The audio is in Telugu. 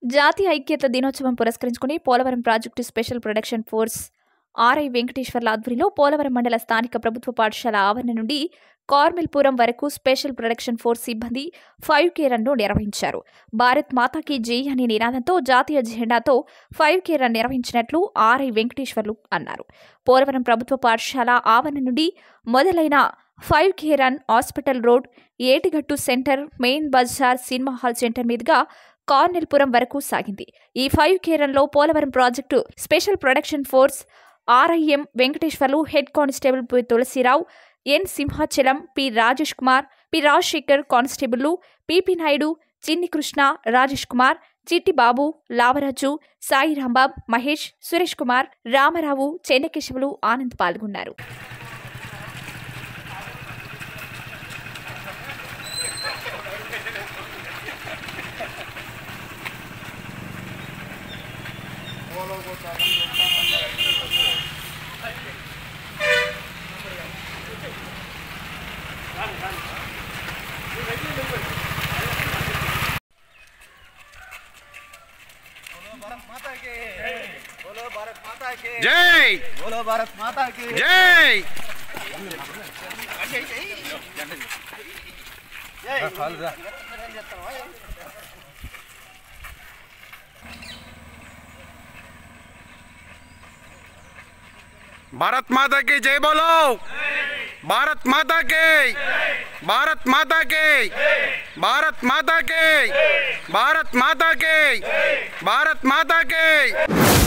జాతీయ ఐక్యత దినోత్సవం పురస్కరించుకుని Polavaram project special protection force RI వెంకటేశ్వర్ల ఆధ్వర్యంలో పోలవరం మండల స్థానిక ప్రభుత్వ పాఠశాల ఆవరణ నుండి కార్మిల్పురం వరకు స్పెషల్ ప్రొడక్షన్ ఫోర్స్ సిబ్బంది ఫైవ్ కే రన్ను నిర్వహించారు భారత్ మాతాకి జై అనే నినాదంతో జాతీయ జెండాతో ఫైవ్ కే రన్ నిర్వహించినట్లు ఆర్ఐ వెంకటేశ్వర్లు అన్నారు పోలవరం ప్రభుత్వ పాఠశాల ఆవరణ నుండి మొదలైన five K run hospital road ఏటిగట్టు సెంటర్ మెయిన్ బజార్ సినిమా హాల్ సెంటర్ మీదుగా కార్నెల్పురం వరకు సాగింది ఈ ఫైవ్ కే రన్లో Polavaram project special protection force R I M Venkateswarlu head constable P Tulasirao N Simhachalam P Rajesh Kumar P Rajasekhar కానిస్టేబుల్లు P P Naidu Chinni Krishna Rajesh Kumar చిట్టి బాబు లావరాజు సాయి రాంబాబ్ మహేష్ సురేష్ కుమార్ రామారావు చెన్నకేశవులు ఆనంద్ పాల్గొన్నారు बोलो भारत माता के జై बोलो भारत माता की జై भारत माता की जय बोलो भारत माता के भारत माता के भारत माता के भारत माता के भारत माता के